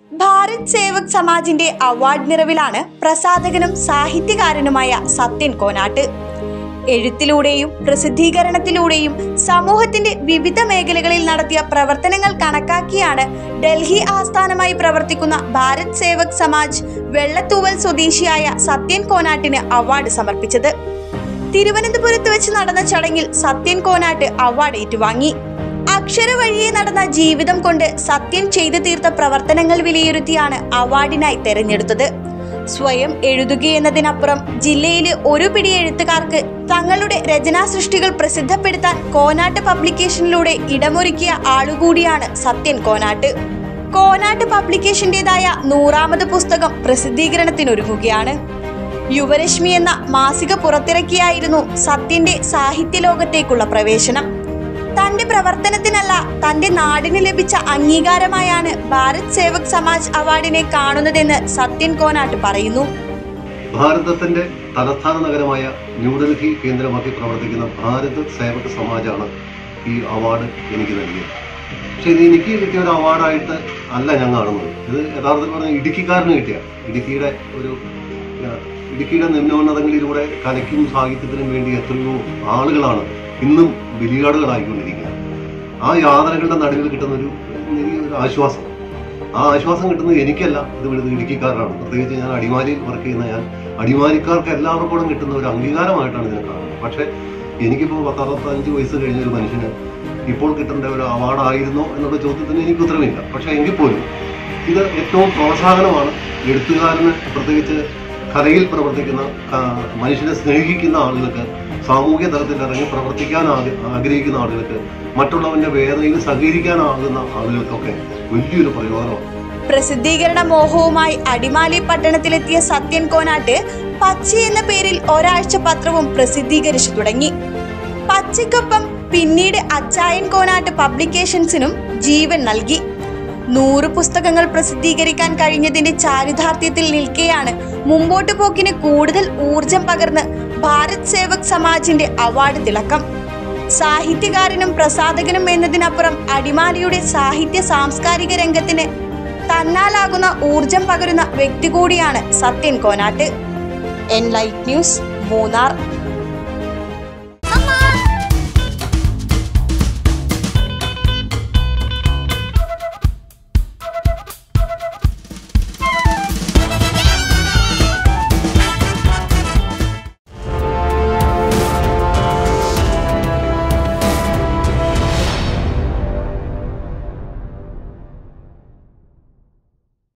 ഭാരത് സേവക് സമാജിന്റെ അവാർഡ് നിറവിലാണ് പ്രസാധകനും സാഹിത്യകാരനുമായ സത്യൻ കോനാട്ട് എഴുത്തിലൂടെയും പ്രസിദ്ധീകരണത്തിലൂടെയും സമൂഹത്തിന്റെ വിവിധ മേഖലകളിൽ നടത്തിയ പ്രവർത്തനങ്ങൾ കണക്കാക്കിയാണ് ഡൽഹി ആസ്ഥാനമായി പ്രവർത്തിക്കുന്ന ഭാരത് സേവക് സമാജ് വെള്ളത്തൂവൽ സ്വദേശിയായ സത്യൻ കോനാട്ടിന് അവാർഡ് സമർപ്പിച്ചത് തിരുവനന്തപുരത്ത് വെച്ച് നടന്ന ചടങ്ങിൽ സത്യൻ കോനാട്ട് അവാർഡ് ഏറ്റുവാങ്ങി അക്ഷര വഴിയെ നടന്ന ജീവിതം കൊണ്ട് സത്യൻ ചെയ്തു തീർത്ത പ്രവർത്തനങ്ങൾ വിലയിരുത്തിയാണ് അവാർഡിനായി തെരഞ്ഞെടുത്തത് സ്വയം എഴുതുകയെന്നതിനപ്പുറം ജില്ലയിലെ ഒരു പിടി എഴുത്തുകാർക്ക് തങ്ങളുടെ രചനാ സൃഷ്ടികൾ പ്രസിദ്ധപ്പെടുത്താൻ കോനാട്ട് പബ്ലിക്കേഷനിലൂടെ ഇടമൊരുക്കിയ ആളുകൂടിയാണ് സത്യൻ കോനാട്ട് കോനാട്ട് പബ്ലിക്കേഷന്റേതായ നൂറാമത് പുസ്തകം പ്രസിദ്ധീകരണത്തിനൊരുങ്ങുകയാണ് യുവരശ്മി എന്ന മാസിക പുറത്തിറക്കിയായിരുന്നു സത്യന്റെ സാഹിത്യ ലോകത്തേക്കുള്ള പ്രവേശനം തന്റെ പ്രവർത്തനത്തിനല്ല തന്റെ നാടിന് ലഭിച്ച അംഗീകാരമായാണ് ഭാരത് സേവക് സമാജ് അവാർഡിനെ കാണുന്നതെന്ന് സത്യൻ കോനാട്ട് പറയുന്നു ഭാരതത്തിന്റെ തലസ്ഥാന നഗരമായ ന്യൂഡൽഹി കേന്ദ്രമാക്കി പ്രവർത്തിക്കുന്ന ഭാരത് സേവക് സമാജാണ് ഈ അവാർഡ് എനിക്ക് നൽകിയത് പക്ഷെ ഇത് എനിക്ക് കിട്ടിയ ഒരു അവാർഡായിട്ട് അല്ല ഞാൻ കാണുന്നത് ഇത് യഥാർത്ഥത്തിൽ പറഞ്ഞാൽ ഇടുക്കിക്കാരന് കിട്ടിയ ഇടുക്കിയുടെ ഒരു ആ, ഇടുക്കിയുടെ നിമ്നോന്നതങ്ങളിലൂടെ കലയ്ക്കും സാഹിത്യത്തിനും വേണ്ടി എത്രയോ ആളുകളാണ് ഇന്നും ബലിയാടുകളായിക്കൊണ്ടിരിക്കുന്നത് ആ യാതനകളുടെ നടുവിൽ കിട്ടുന്ന ഒരു ഒരു ആശ്വാസം ആ ആശ്വാസം കിട്ടുന്നത് എനിക്കല്ല ഇത് വിടുന്നത് ഇടുക്കിക്കാരനാണ് പ്രത്യേകിച്ച് ഞാൻ അടിമാലിയിൽ വർക്ക് ചെയ്യുന്ന ഞാൻ അടിമാലിക്കാർക്ക് എല്ലാവർക്കും കിട്ടുന്ന ഒരു അംഗീകാരമായിട്ടാണ് ഇതിനെ കാണുന്നത് പക്ഷേ എനിക്കിപ്പോൾ പത്തറുപത്തഞ്ച് വയസ്സ് കഴിഞ്ഞ ഒരു മനുഷ്യന് ഇപ്പോൾ കിട്ടേണ്ട ഒരു അവാർഡായിരുന്നോ എന്നുള്ള ചോദ്യത്തിന് എനിക്ക് ഉത്തരവില്ല പക്ഷേ എങ്കിൽ പോലും ഇത് ഏറ്റവും പ്രോത്സാഹനമാണ് എഴുത്തുകാരന് പ്രത്യേകിച്ച് കലയിൽ പ്രവർത്തിക്കുന്ന ആ, മനുഷ്യനെ സ്നേഹിക്കുന്ന ആളുകൾക്ക് സാമൂഹ്യ തലത്തിൽ ഇറങ്ങി പ്രവർത്തിക്കാൻ ആഗ്ര- ആഗ്രഹിക്കുന്ന ആളുകൾക്ക് മറ്റുള്ളവന്റെ വേദനയിൽ സഹകരിക്കാനാകുന്ന ആളുകൾക്കൊക്കെ വലിയൊരു പ്രയോജനമാണ് പ്രസിദ്ധീകരണ മോഹവുമായി അടിമാലി പട്ടണത്തിലെത്തിയ സത്യൻ കോനാട്ട് പച്ച എന്ന പേരിൽ ഒരാഴ്ച പത്രവും പ്രസിദ്ധീകരിച്ചു തുടങ്ങി പച്ചയ്ക്കൊപ്പം പിന്നീട് അച്ചായൻ കോനാട്ട് പബ്ലിക്കേഷൻസിനും ജീവൻ നൽകി നൂറ് പുസ്തകങ്ങൾ പ്രസിദ്ധീകരിക്കാൻ കഴിഞ്ഞതിന്റെ ചാരിതാർത്ഥ്യത്തിൽ നിൽക്കെയാണ് മുമ്പോട്ട് പോക്കിന് കൂടുതൽ ഊർജം പകർന്ന് ഭാരത് സേവക് സമാജിന്റെ അവാർഡ് തിളക്കം സാഹിത്യകാരനും പ്രസാധകനും എന്നതിനപ്പുറം അടിമാലിയുടെ സാഹിത്യ സാംസ്കാരിക രംഗത്തിന് തന്നാലാകുന്ന ഊർജം പകരുന്ന വ്യക്തി കൂടിയാണ് Sathyan Konatt N light news Munnar